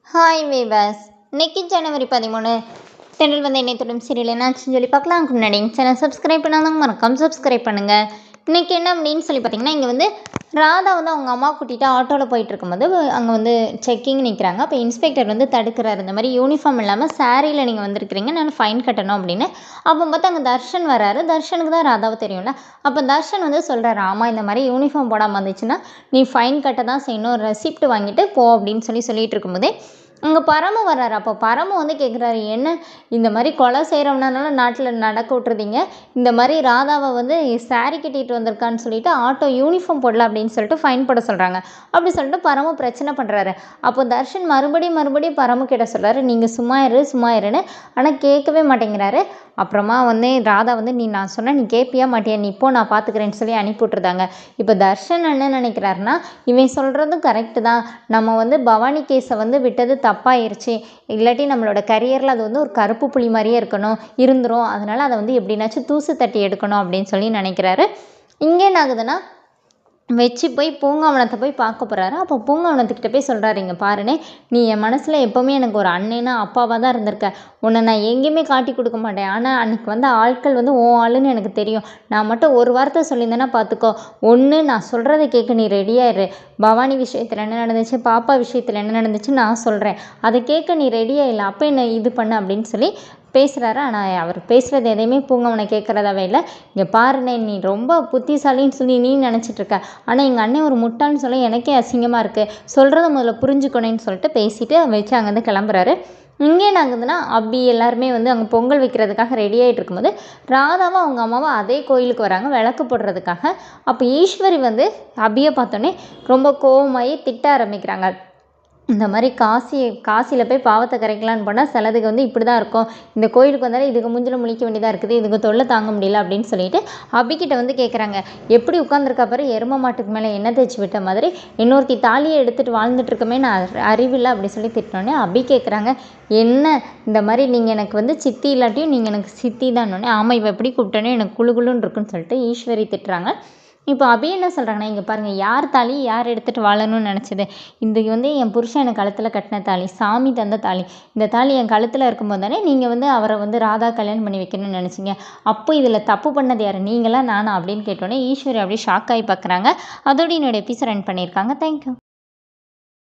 hi viewers இன்னைக்கு ஜனவரி பதிமூணு தென்றல் வந்து என்னை தொடும் சீரியல் என்னாச்சுன்னு சொல்லி பார்க்கலாம் அதுக்கு முன்னாடி சேனல் சப்ஸ்கிரைப் பண்ணாதவங்க மறக்காம சப்ஸ்கிரைப் பண்ணுங்கள் இன்றைக்கி என்ன அப்படின்னு சொல்லி பார்த்தீங்கன்னா இங்கே வந்து ராதா வந்து அவங்க அம்மா கூட்டிகிட்டு ஆட்டோவில் போயிட்டு இருக்கும்போது அங்கே வந்து செக்கிங் நிற்கிறாங்க அப்போ இன்ஸ்பெக்டர் வந்து தடுக்கிறாரு இந்த மாதிரி யூனிஃபார்ம் இல்லாமல் சாரியில் நீங்கள் வந்திருக்கிறீங்க நான் ஃபைன் கட்டணும் அப்படின்னு அப்போ பார்த்தா அங்கே தர்ஷன் வராரு தர்ஷனுக்கு தான் ராதாவை தெரியும்ல அப்போ தர்ஷன் வந்து சொல்கிறாரு ஆமாம் இந்த மாதிரி யூனிஃபார்ம் போடாமல் வந்துச்சுன்னா நீ ஃபைன் கட்ட தான் செய்யணும் ரெசிப்ட் வாங்கிட்டு போ அப்படின்னு சொல்லி சொல்லிட்டு இருக்கும்போதே அங்கே பரம வர்றாரு அப்போ பரம வந்து கேட்குறாரு என்ன இந்த மாதிரி கொலை செய்கிறவனால நாட்டில் நடக்க விட்ருதீங்க இந்த மாதிரி ராதாவை வந்து சாரி கட்டிட்டு வந்திருக்கான்னு சொல்லிட்டு ஆட்டோ யூனிஃபார்ம் போடல அப்படின்னு சொல்லிட்டு ஃபைன் போட சொல்கிறாங்க அப்படி சொல்லிட்டு பரம பிரச்சனை பண்ணுறாரு அப்போ தர்ஷன் மறுபடியும் மறுபடியும் பரம கிட்ட சொல்கிறாரு நீங்கள் சும்மா இரு சும்மா இருன்னு ஆனால் கேட்கவே மாட்டேங்கிறாரு அப்புறமா வந்து ராதா வந்து நீ நான் சொன்னால் நீ கேட்பியா மாட்டியா நீ இப்போ நான் பார்த்துக்கிறேன்னு சொல்லி அனுப்பி விட்ருந்தாங்க இப்போ தர்ஷன் என்ன நினைக்கிறாருன்னா இவன் சொல்கிறதும் கரெக்டு தான் நம்ம வந்து பவானி கேஸை வந்து விட்டது தப்பாயிருச்சு இல்லாட்டி நம்மளோட கரியரில் அது வந்து ஒரு கருப்பு புள்ளி மாதிரியே இருக்கணும் இருந்துரும் அதனால் அதை வந்து எப்படின்னாச்சும் தூசு தட்டி எடுக்கணும் அப்படின்னு சொல்லி நினைக்கிறாரு இங்கே என்ன ஆகுதுன்னா வச்சு போய் பூங்காவனத்தை போய் பார்க்க போகிறாரு அப்போ பூங்காவனத்துக்கிட்ட போய் சொல்கிறாரு இங்கே பாருனே நீ என் மனசில் எப்போவுமே எனக்கு ஒரு அண்ணனா அப்பாவாக தான் இருந்திருக்க உன்னை நான் எங்கேயுமே காட்டி கொடுக்க மாட்டேன் ஆனால் அன்றைக்கி வந்த ஆட்கள் வந்து ஓ ஆளுன்னு எனக்கு தெரியும் நான் மட்டும் ஒரு வார்த்தை சொல்லியிருந்தேன்னா பார்த்துக்கோ ஒன்று நான் சொல்கிறத கேட்க நீ ரெடியாயிரு பவானி விஷயத்தில் என்ன நடந்துச்சு பாப்பா விஷயத்தில் என்ன நடந்துச்சு நான் சொல்கிறேன் அதை கேட்க நீ ரெடியாக இல்லை அப்போ என்ன இது பண்ணு அப்படின்னு சொல்லி பேசுகிறாரு ஆனால் அவர் பேசுகிறது எதையுமே பூங்கவனை கேட்குறதாவே இல்லை இங்கே பாருண்ணே நீ ரொம்ப புத்திசாலின்னு சொல்லி நீ நினச்சிட்டு இருக்க ஆனால் எங்கள் அண்ணன் ஒரு முட்டான்னு சொல்ல எனக்கே அசிங்கமாக இருக்குது சொல்கிறத முதல்ல புரிஞ்சுக்கணும்னு சொல்லிட்டு பேசிட்டு வச்சு அங்கேருந்து கிளம்புறாரு இங்கே என்ன ஆகுதுன்னா அபி எல்லாருமே வந்து அங்கே பொங்கல் வைக்கிறதுக்காக ரெடி ஆகிட்டு இருக்கும்போது ராதாவும் அவங்க அம்மாவும் அதே கோயிலுக்கு வராங்க விளக்கு போடுறதுக்காக அப்போ ஈஸ்வரி வந்து அபியை பார்த்தோன்னே ரொம்ப கோவமாகி திட்ட ஆரம்பிக்கிறாங்க இந்த மாதிரி காசி காசியில் போய் பாவத்தை கரைக்கலான்னு போனால் சிலதுக்கு வந்து இப்படி தான் இருக்கும் இந்த கோயிலுக்கு வந்தாலும் இதுக்கு முஞ்சில் முழிக்க வேண்டியதாக இருக்குது இதுக்கு தொல்லை தாங்க முடியல அப்படின்னு சொல்லிட்டு அபிக்கிட்ட வந்து கேட்குறாங்க எப்படி உட்காந்துருக்கா பாரு எரும மாட்டுக்கு மேலே எண்ணெய் தேய்ச்சி விட்ட மாதிரி இன்னொருத்தி தாலியை எடுத்துகிட்டு வாழ்ந்துட்டு இருக்கமே நான் அறிவில்லை அப்படி சொல்லி திட்டினோடனே அபி கேட்குறாங்க என்ன இந்த மாதிரி நீங்கள் எனக்கு வந்து சித்தி இல்லாட்டியும் நீங்கள் எனக்கு சித்தி தானோடனே ஆமாம் இவ எப்படி கூப்பிட்டோன்னே எனக்கு குழு குழுன்னு இருக்குன்னு சொல்லிட்டு ஈஸ்வரி திட்டுறாங்க இப்போ அபி என்ன சொல்கிறாங்கன்னா இங்கே பாருங்கள் யார் தாலி யார் எடுத்துகிட்டு வாழணும்னு நினச்சது இந்த வந்து என் புருஷன் எனக்கு கழுத்தில் கட்டின தாலி சாமி தந்த தாலி இந்த தாலி என் கழுத்தில் இருக்கும்போது தானே நீங்கள் வந்து அவரை வந்து ராதா கல்யாணம் பண்ணி வைக்கணும்னு நினச்சிங்க அப்போ இதில் தப்பு பண்ணது யார் நீங்களா நானா அப்படின்னு கேட்டோன்னே ஈஸ்வரி அப்படியே ஷாக் ஆகி பார்க்குறாங்க அதோட என்னோட எபிசோட் ரன் பண்ணியிருக்காங்க தேங்க்யூ